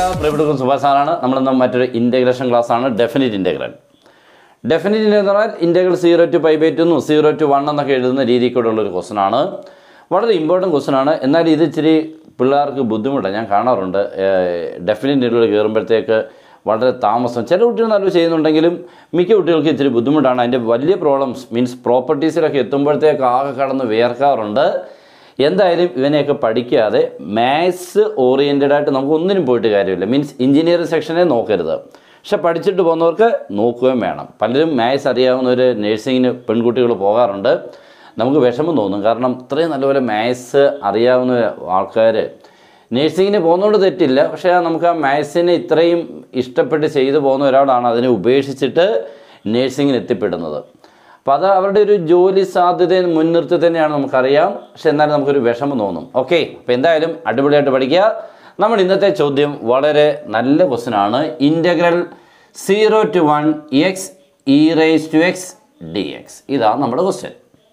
പ്രിയപ്പെട്ട സുഭാഷാണ് നമ്മളിന്ന് മറ്റൊരു ഇൻറ്റഗ്രേഷൻ ക്ലാസ് ആണ് ഡെഫിനിറ്റ് ഇൻറ്റഗ്രൽ ഡെഫിനിറ്റ് ഇൻറ്റഗ്രൽ എന്ന് പറഞ്ഞാൽ integral zero to pi by two zero to one എന്നൊക്കെ എഴുതുന്ന രീതിക്കൂടെ ഉള്ളൊരു ക്വസ്റ്റൻ ആണ് വളരെ ഇമ്പോർട്ടൻറ്റ് ക്വസ്റ്റൻ ആണ് എന്നാൽ ഇത് ഇച്ചിരി പിള്ളേർക്ക് ബുദ്ധിമുട്ടാണ് ഞാൻ കാണാറുണ്ട് ഡെഫിനിറ്റ് ഇൻറ്റഗ്രൽ കയറുമ്പോഴത്തേക്ക് വളരെ താമസം ചില കുട്ടികൾ നല്ല ചെയ്യുന്നുണ്ടെങ്കിലും മിക്ക കുട്ടികൾക്ക് ഇച്ചിരി ബുദ്ധിമുട്ടാണ് അതിൻ്റെ വലിയ പ്രോബ്ലംസ് മീൻസ് പ്രോപ്പർട്ടീസിലൊക്കെ എത്തുമ്പോഴത്തേക്ക് ആകെ കടന്ന് വേർക്കാറുണ്ട് എന്തായാലും ഇവനെയൊക്കെ പഠിക്കാതെ മാത്സ് ഓറിയൻറ്റഡ് ആയിട്ട് നമുക്ക് ഒന്നിനും പോയിട്ട് കാര്യമില്ല മീൻസ് എഞ്ചിനീയറിംഗ് സെക്ഷനെ നോക്കരുത് പക്ഷെ പഠിച്ചിട്ട് പോകുന്നവർക്ക് നോക്കുകയും വേണം പലരും മാത്സ് അറിയാവുന്ന ഒരു നേഴ്സിങ്ങിന് പെൺകുട്ടികൾ പോകാറുണ്ട് നമുക്ക് വിഷമം തോന്നും കാരണം ഇത്രയും നല്ലപോലെ മാത്സ് അറിയാവുന്ന ആൾക്കാർ നേഴ്സിങ്ങിന് പോകുന്നതുകൊണ്ട് തെറ്റില്ല പക്ഷേ നമുക്ക് ആ മാത്സിനെ ഇത്രയും ഇഷ്ടപ്പെട്ട് ചെയ്തു പോകുന്ന ഒരാളാണ് അതിനെ ഉപേക്ഷിച്ചിട്ട് നേഴ്സിങ്ങിന് എത്തിപ്പെടുന്നത് അപ്പോൾ അത് അവരുടെ ഒരു ജോലി സാധ്യതയെ മുൻനിർത്തി തന്നെയാണ് നമുക്കറിയാം പക്ഷെ എന്നാലും നമുക്കൊരു വിഷമം തോന്നും ഓക്കെ അപ്പോൾ എന്തായാലും അടിപൊളിയായിട്ട് പഠിക്കുക നമ്മൾ ഇന്നത്തെ ചോദ്യം വളരെ നല്ല ക്വസ്റ്റ്യൻ ആണ് integral zero to one x e raise to x d x ഇതാണ് നമ്മുടെ question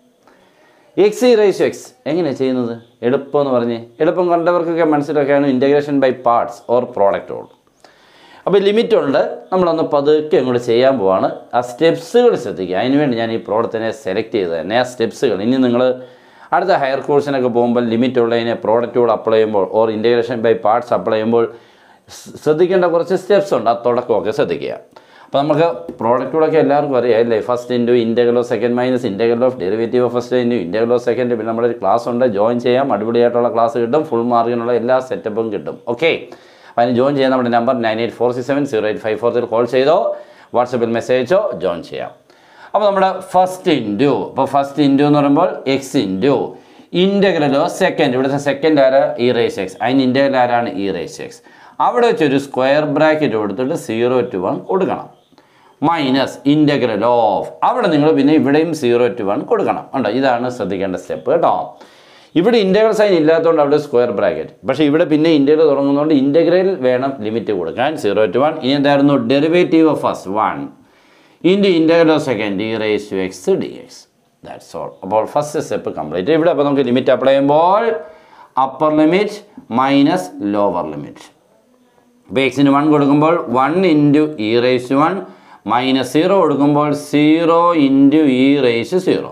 x e raise to x എങ്ങനെയാണ് ചെയ്യുന്നത് എളുപ്പം എന്ന് പറഞ്ഞ് എളുപ്പം കണ്ടവർക്കൊക്കെ മനസ്സിലാക്കാണ് integration by parts or product all അപ്പോൾ ലിമിറ്റ് ഉണ്ട് നമ്മളൊന്ന് പതുക്കെ അങ്ങോട്ട് ചെയ്യാൻ പോവാണ് ആ സ്റ്റെപ്സുകൾ ശ്രദ്ധിക്കുക അതിനുവേണ്ടി ഞാൻ ഈ പ്രോഡക്റ്റിനെ സെലക്ട് ചെയ്തത് തന്നെ ആ സ്റ്റെപ്സുകൾ ഇനി നിങ്ങൾ അടുത്ത ഹയർ കോഴ്സിനൊക്കെ പോകുമ്പോൾ ലിമിറ്റ് ഉള്ളതിനെ പ്രോഡക്റ്റുകൾ അപ്ലൈ ചെയ്യുമ്പോൾ or integration by parts apply ചെയ്യുമ്പോൾ സ് ശ്രദ്ധിക്കേണ്ട കുറച്ച് സ്റ്റെപ്സ് ഉണ്ട് ആ തുടക്കമൊക്കെ ശ്രദ്ധിക്കുക അപ്പോൾ നമുക്ക് പ്രോഡക്റ്റുകളൊക്കെ എല്ലാവർക്കും അറിയാം അല്ലേ first into integral of second minus integral of derivative of first into integral of second പിന്നെ നമ്മുടെ ഒരു ക്ലാസ് ഉണ്ട് ജോയിൻ ചെയ്യാം അടിപൊളിയായിട്ടുള്ള ക്ലാസ് കിട്ടും ഫുൾ മാർക്കിനുള്ള എല്ലാ സെറ്റപ്പും കിട്ടും ഓക്കെ അപ്പോൾ അതിന് ജോയിൻ ചെയ്യാൻ നമ്മുടെ number nine eight four six seven zero eight five four three call ചെയ്തോ വാട്സപ്പിൽ മെസ്സേജ് അയച്ചോ ജോയിൻ ചെയ്യാം അപ്പോൾ നമ്മുടെ ഫസ്റ്റ് ഇൻറ്റു അപ്പോൾ ഫസ്റ്റ് ഇൻറ്റു എന്ന് പറയുമ്പോൾ എക്സ് ഇൻറ്റു ഇൻറ്റഗ്രലോ സെക്കൻഡ് ഇവിടുത്തെ സെക്കൻഡ് ആരാ ഇ റേസ് എക്സ് അതിന് ഇൻറ്റഗ്രൽ ആരാണ് ഇ റേസ് എക്സ് അവിടെ വെച്ചൊരു സ്ക്വയർ ബ്രാക്കറ്റ് കൊടുത്തിട്ട് സീറോ ടു വൺ കൊടുക്കണം മൈനസ് ഇൻറ്റഗ്രൽ ഓഫ് അവിടെ നിങ്ങൾ പിന്നെ ഇവിടെയും സീറോ ടു വൺ കൊടുക്കണം ഉണ്ടോ ഇതാണ് ശ്രദ്ധിക്കേണ്ട സ്റ്റെപ്പ് കേട്ടോ ഇവിടെ ഇൻറ്റഗ്രൽ സൈൻ ഇല്ലാത്തതുകൊണ്ട് അവിടെ സ്ക്വയർ ബ്രാക്കറ്റ് പക്ഷേ ഇവിടെ പിന്നെ ഇൻറ്റഗ്രൽ തുടങ്ങുന്നതുകൊണ്ട് ഇൻറ്റഗ്രൽ വേണം ലിമിറ്റ് കൊടുക്കാൻ സീറോ ടു വൺ ഇനി എന്തായിരുന്നു derivative of first one into integral of second e raise to x d x that's all അപ്പോൾ ഫസ്റ്റ് സ്റ്റെപ്പ് കംപ്ലീറ്റ് ഇവിടെ അപ്പോൾ നമുക്ക് ലിമിറ്റ് അപ്ലൈ ചെയ്യുമ്പോൾ upper limit minus lower limit അപ്പോൾ എക്സിന് വൺ കൊടുക്കുമ്പോൾ one into e raise one minus zero കൊടുക്കുമ്പോൾ zero into e raise zero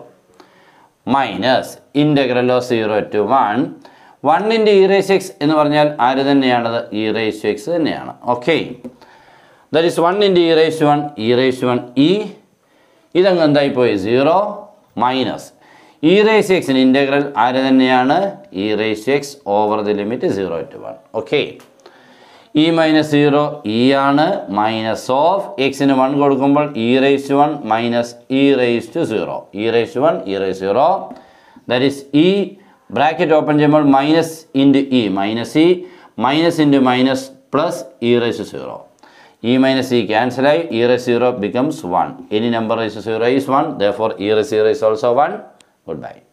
minus integral of zero to one one into e raise x എന്ന് പറഞ്ഞാൽ ആര് തന്നെയാണത് e raise x തന്നെയാണ് okay that is one into e raise one e raise one e ഇതങ്ങ് എന്തായിപ്പോയി zero minus e raise എക്സിന് integral ആര് തന്നെയാണ് e raise x over the limit zero to one okay e minus zero e ആണ് minus of എക്സിന് one കൊടുക്കുമ്പോൾ e raise one minus e raise to zero e raise one e raise zero that is E bracket open ചെയ്യുമ്പോൾ minus into e minus e minus into minus plus e raise zero e minus e ക്യാൻസലായി e raise zero becomes one any number raise zero is one therefore e raise zero is also one good bye